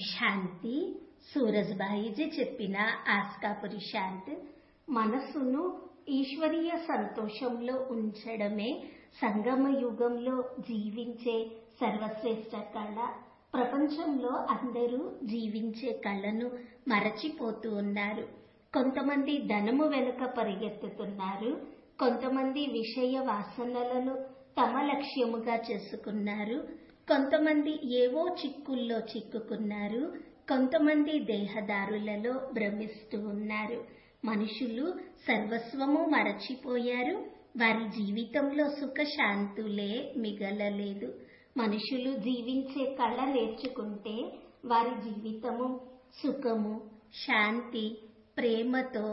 శాంతి సూరజ్బాయిజీ చెప్పిన ఆస్కాపురి శాంత్ మనస్సును ఈశ్వరీయ సంతోషంలో ఉంచడమే సంగమ యుగంలో జీవించే సర్వశ్రేష్ట కళ ప్రపంచంలో అందరూ జీవించే కళను మరచిపోతూ ఉన్నారు కొంతమంది ధనము వెనుక పరిగెత్తుతున్నారు కొంతమంది విషయ వాసనలను తమ లక్ష్యముగా చేసుకున్నారు కొంతమంది ఏవో చిక్కుల్లో చిక్కుకున్నారు కొంతమంది దేహదారులలో భ్రమిస్తూ ఉన్నారు మనుషులు సర్వస్వము మరచిపోయారు వారి జీవితంలో సుఖశాంతులే మిగలలేదు మనుషులు జీవించే కళ నేర్చుకుంటే వారి జీవితము సుఖము శాంతి ప్రేమతో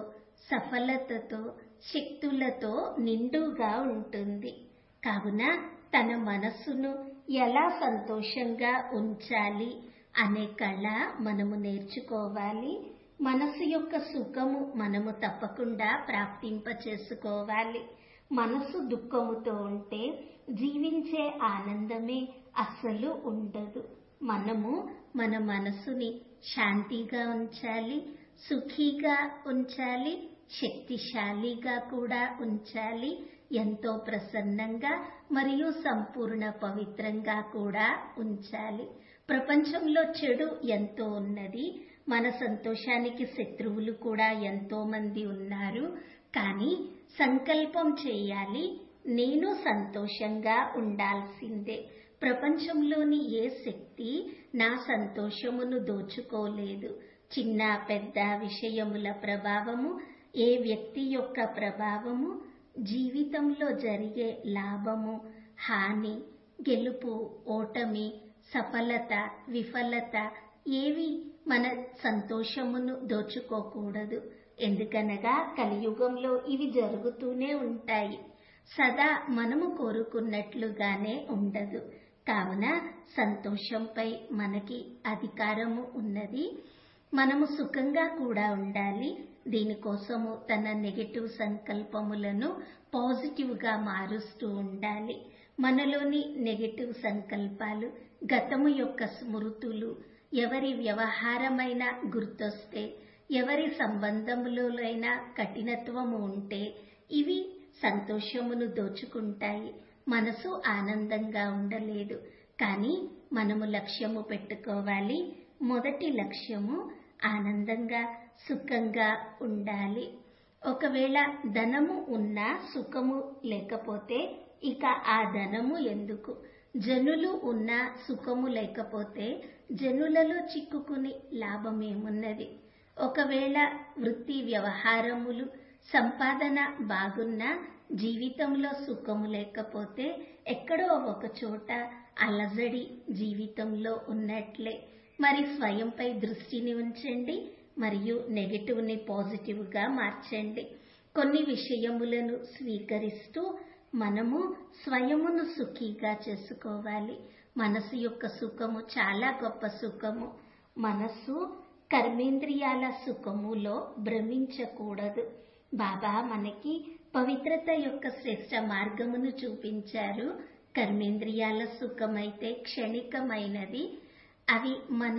సఫలతతో శక్తులతో నిండుగా ఉంటుంది కావున తన మనస్సును ఎలా సంతోషంగా ఉంచాలి అనే కళ మనము నేర్చుకోవాలి మనసు యొక్క సుఖము మనము తప్పకుండా ప్రాప్తింప చేసుకోవాలి మనసు దుఃఖముతో ఉంటే జీవించే ఆనందమే అస్సలు ఉండదు మనము మన మనసుని శాంతిగా ఉంచాలి సుఖీగా ఉంచాలి శక్తిశాలిగా కూడా ఉంచాలి ఎంతో ప్రసన్నంగా మరియు సంపూర్ణ పవిత్రంగా కూడా ఉంచాలి ప్రపంచంలో చెడు ఎంతో ఉన్నది మన సంతోషానికి శత్రువులు కూడా ఎంతో మంది ఉన్నారు కానీ సంకల్పం చేయాలి నేను సంతోషంగా ఉండాల్సిందే ప్రపంచంలోని ఏ శక్తి నా సంతోషమును దోచుకోలేదు చిన్న పెద్ద విషయముల ప్రభావము ఏ వ్యక్తి యొక్క ప్రభావము జీవితంలో జరిగే లాభము హాని గెలుపు ఓటమి సఫలత విఫలత ఏవి మన సంతోషమును దోచుకోకూడదు ఎందుకనగా కలియుగంలో ఇవి జరుగుతూనే ఉంటాయి సదా మనము కోరుకున్నట్లుగానే ఉండదు కావున సంతోషంపై మనకి అధికారము ఉన్నది మనము సుఖంగా కూడా ఉండాలి దీనికోసము తన నెగటివ్ సంకల్పములను పాజిటివ్గా మారుస్తూ ఉండాలి మనలోని నెగటివ్ సంకల్పాలు గతము యొక్క స్మృతులు ఎవరి వ్యవహారమైన గుర్తొస్తే ఎవరి సంబంధములోనైనా కఠినత్వము ఉంటే ఇవి సంతోషమును దోచుకుంటాయి మనసు ఆనందంగా ఉండలేదు కానీ మనము లక్ష్యము పెట్టుకోవాలి మొదటి లక్ష్యము ఆనందంగా సుఖంగా ఉండాలి ఒకవేళ ధనము ఉన్నా సుఖము లేకపోతే ఇక ఆ ధనము ఎందుకు జనులు ఉన్నా సుఖము లేకపోతే జనులలో చిక్కుకుని లాభమేమున్నది ఒకవేళ వృత్తి వ్యవహారములు సంపాదన బాగున్నా జీవితంలో సుఖము లేకపోతే ఎక్కడో ఒక చోట అలజడి జీవితంలో ఉన్నట్లే మరి స్వయంపై దృష్టిని ఉంచండి మరియు నెగటివ్ని పాజిటివ్గా మార్చండి కొన్ని విషయములను స్వీకరిస్తూ మనము స్వయమును సుఖీగా చేసుకోవాలి మనసు యొక్క సుఖము చాలా గొప్ప సుఖము మనస్సు కర్మేంద్రియాల సుఖములో భ్రమించకూడదు బాబా మనకి పవిత్రత యొక్క శ్రేష్ట మార్గమును చూపించారు కర్మేంద్రియాల సుఖమైతే క్షణికమైనది అవి మన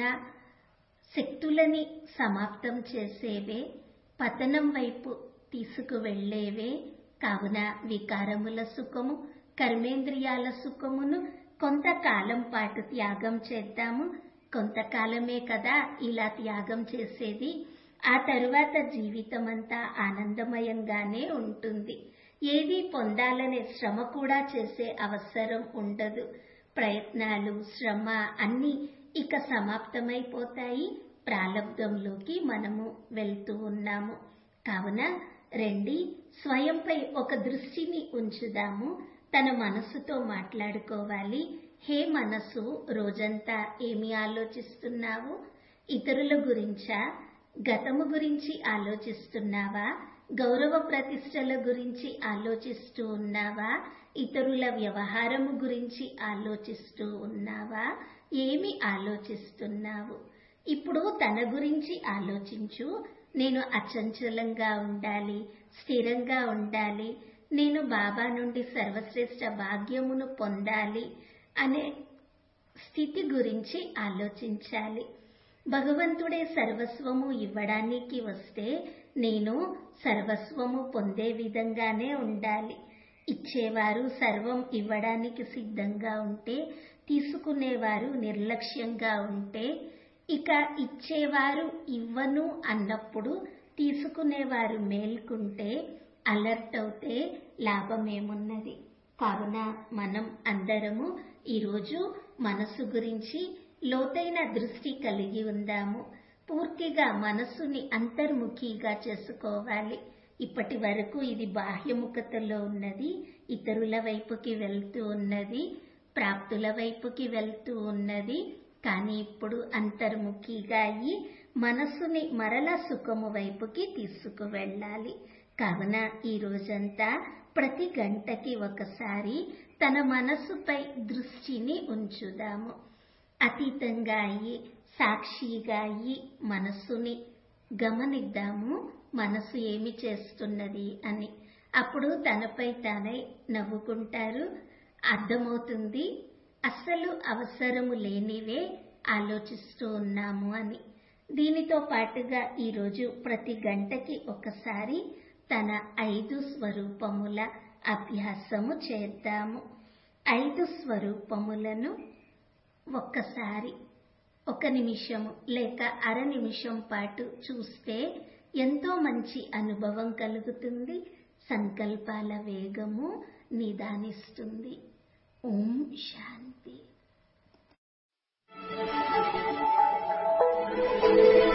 శక్తులని సమాప్తం చేసేవే పతనం వైపు తీసుకువెళ్లేవే కావున వికారముల సుఖము కర్మేంద్రియాల సుఖమును కొంతకాలం పాటు త్యాగం చేద్దాము కొంతకాలమే కదా ఇలా త్యాగం చేసేది ఆ తరువాత జీవితం అంతా ఆనందమయంగానే ఉంటుంది ఏది పొందాలనే శ్రమ కూడా చేసే అవసరం ఉండదు ప్రయత్నాలు శ్రమ అన్నీ ఇక సమాప్తమైపోతాయి ప్రారంధంలోకి మనము వెళ్తూ ఉన్నాము కావున రండి స్వయంపై ఒక దృష్టిని ఉంచుదాము తన మనసుతో మాట్లాడుకోవాలి హే మనసు రోజంతా ఏమి ఆలోచిస్తున్నావు ఇతరుల గురించా గతము గురించి ఆలోచిస్తున్నావా గౌరవ ప్రతిష్టల గురించి ఆలోచిస్తూ ఉన్నావా ఇతరుల వ్యవహారము గురించి ఆలోచిస్తూ ఉన్నావా ఏమి ఆలోచిస్తున్నావు ఇప్పుడు తన గురించి ఆలోచించు నేను అచంచలంగా ఉండాలి స్థిరంగా ఉండాలి నేను బాబా నుండి సర్వశ్రేష్ఠ భాగ్యమును పొందాలి అనే స్థితి గురించి ఆలోచించాలి భగవంతుడే సర్వస్వము ఇవ్వడానికి వస్తే నేను సర్వస్వము పొందే విధంగానే ఉండాలి ఇచ్చేవారు సర్వం ఇవ్వడానికి సిద్ధంగా ఉంటే తీసుకునేవారు నిర్లక్ష్యంగా ఉంటే ఇక ఇచ్చేవారు ఇవ్వను అన్నప్పుడు తీసుకునేవారు మేల్కుంటే అలర్ట్ అవుతే లాభమేమున్నది కావున మనం అందరము ఈరోజు మనసు గురించి లోతైన దృష్టి కలిగి ఉందాము పూర్తిగా మనస్సుని అంతర్ముఖిగా చేసుకోవాలి ఇప్పటి వరకు ఇది బాహ్యముఖతలో ఉన్నది ఇతరుల వైపుకి వెళ్తూ ఉన్నది ప్రాప్తుల వైపుకి వెళ్తూ ఉన్నది కానీ ఇప్పుడు అంతర్ముఖిగా అయ్యి మనస్సుని మరల సుఖము వైపుకి తీసుకువెళ్ళాలి కావున ఈ రోజంతా ప్రతి గంటకి ఒకసారి తన మనస్సుపై దృష్టిని ఉంచుదాము అతీతంగా అయ్యి సాక్షిగా అయ్యి మనస్సుని గమనిద్దాము మనసు ఏమి చేస్తున్నది అని అప్పుడు తనపై తానే నవ్వుకుంటారు అర్థమవుతుంది అస్సలు అవసరము లేనివే ఆలోచిస్తూ ఉన్నాము అని దీనితో పాటుగా ఈరోజు ప్రతి గంటకి ఒకసారి తన ఐదు స్వరూపముల అభ్యాసము చేద్దాము ఐదు స్వరూపములను ఒక్కసారి ఒక నిమిషము లేక అర నిమిషం పాటు చూస్తే ఎంతో మంచి అనుభవం కలుగుతుంది సంకల్పాల వేగము నిదానిస్తుంది ఓం శాంతి